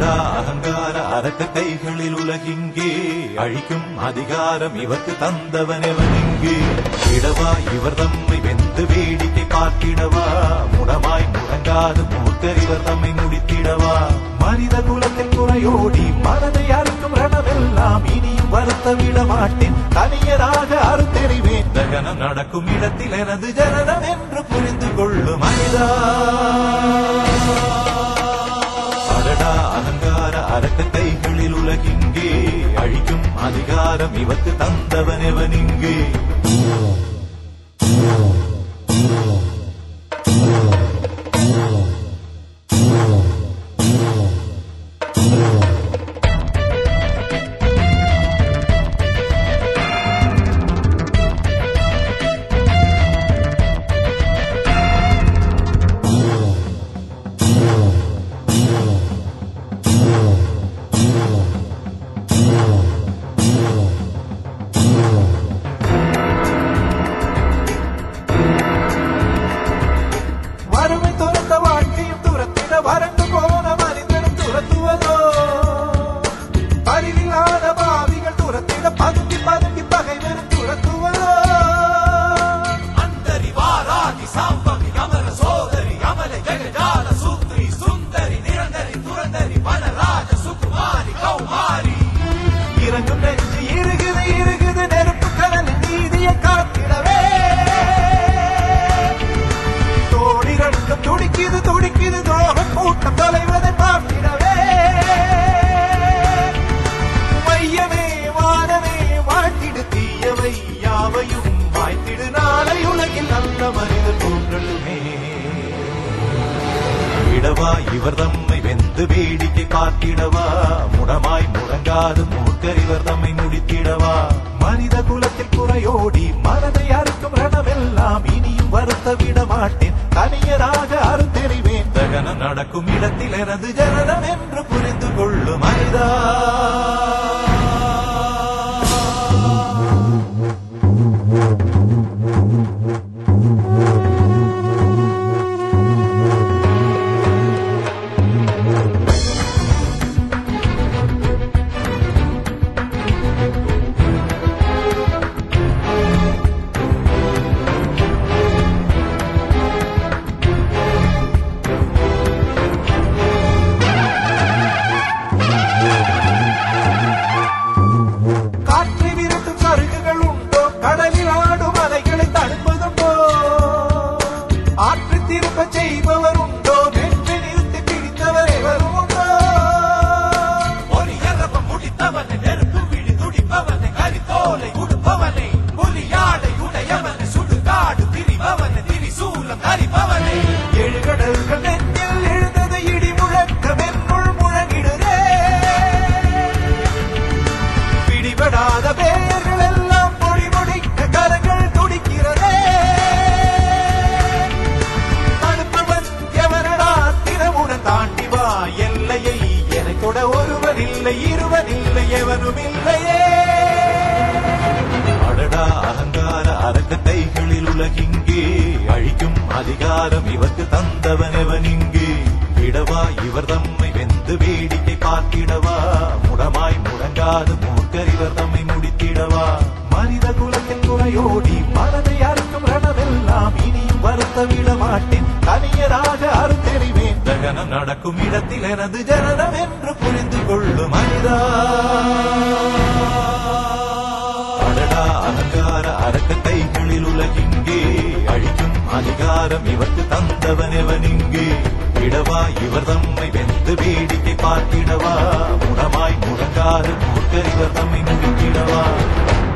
அடடா அகங்கார அரக்க கைகளில் உலகிங்கே அழிக்கும் அதிகாரம் இவர்க்கு தந்தவன் எவன் இங்கே இடவா இவர் தம்மை வெந்து வேடிக்கை பார்த்திடவா முடமாய் முழங்காது மூர்க்கர் இவர் தம்மை முடித்திடவா மனித குலத்தில் குறையோடி மனதை அறுக்கும் ரணமெல்லாம் இனியும் வருத்த விட மாட்டேன் தனியராக அறுத்தெறிவேன் தகனம் நடக்கும் இடத்தில் எனது ஜனனம் என்று புரிந்து கொள்ளும் மனிதா அடடா அகங்கார அரக்க கைகளில் உலகிங்கே அழிக்கும் அதிகாரம் இவர்க்கு தந்தவன் எவன் இங்கே வறுமை துரத்த வாழ்க்கையும் துரத்திட வறண்டு போன மனிதனும் துரத்துவதோ அறிவில்லாத பாவிகள் துரத்திட பதுங்கி பதுங்கி பகைவரும் துரத்துவதோ அந்தரி வாராகி சாம்பவி அமர சோதரி அமல ஜெகஜால சூத்ரி சுந்தரி நிரந்தரி துரந்தரி வனராஜ சுகுமாரி கௌமாரி இறங்கும் நெஞ்சு இருகுது இருகுது நெருப்பு கடல் நீதியை காத்திடவே தோழி ரெண்டும் துடிக்குது துடிக்குது துரோக கூட்டம் தொலைவதை பார்த்திடவே மையமே வானமே வாழ்த்திடு தீயவை யாவையும் வாய்த்திடு நாளை உலகில் நல்ல மனிதர் தோன்றலுமே இடவா இவர் தம்மை வெந்து வேடிக்கை பார்த்திடவா முடமாய் முழங்காது மூர்க்கர் இவர் தம்மை முடித்திடவா மனித குலத்தில் குறையோடி மனதை அறுக்கும் ரணமெல்லாம் இனியும் வருத்த விட மாட்டேன் தனியராக அறுத்தெறிவேன் தகனம் நடக்கும் இடத்தில் எனது ஜனனம் என்று புரிந்து கொள்ளும் மனிதா காற்றை விரட்டும் சருகுகள் உண்டோ கடலில் ஆடும் அலைகளை தடுப்பதுண்டோ ஆற்று திரும்ப செய்பவர் உண்டோ வெற்றி நிறுத்தி பிடித்தவர் எவரும் உண்டோ ஒரு எரப்ப முடித்தவனை நெருப்பு விழி துடிப்பவனை கரித்தோலை உடுப்பவனை புலியாடை உடையவனை சுடுகாடு திரிபவனை திரிசூலம் தரிப்பவனை ஏழு கடல்கள் நெஞ்சில் எழுந்தது இடி முழக்கம் என்னுள் முழங்கிடுதே பிடிபடாத பேர்கள் எல்லாம் பொடி முடிக்க கரங்கள் துடிக்கிறதே அனுப்புவன் எவனடா தினமுடன் தாண்டி வா எல்லையை எனக்கொட ஒருவன் இல்லை இருவன் இல்லை எவனும் இல்லையே அடடா அகங்கார அரக்க கைகளில் உலகிங்கே அழிக்கும் அதிகாரம் இவர்க்கு தந்தவன் எவன் இங்கே விடவா இவர் தம்மை வெந்து வேடிக்கை பார்த்திடவா முடமாய் முழங்காது மூர்க்கர் இவர் தம்மை முடித்திடவா மனித குலத்தில் குறையோடி மனதை அறுக்கும் ரணமெல்லாம் இனியும் வருத்த விட மாட்டேன் தனியராக அறுத்தெறிவேன் தகனம் நடக்கும் இடத்தில் எனது ஜனனம் என்று புரிந்து கொள்ளும் மனிதா அடடா அகங்கார அரக்க கைகளில் உலகிங்கே அழிக்கும் அதிகாரம் இவர்க்கு தந்தவன் எவன் இங்கே இடவா இவர் தம்மை வெந்து வேடிக்கை பார்த்திடவா முடமாய் முழங்காது மூர்க்கர் இவர் தம்மை முடித்திடவா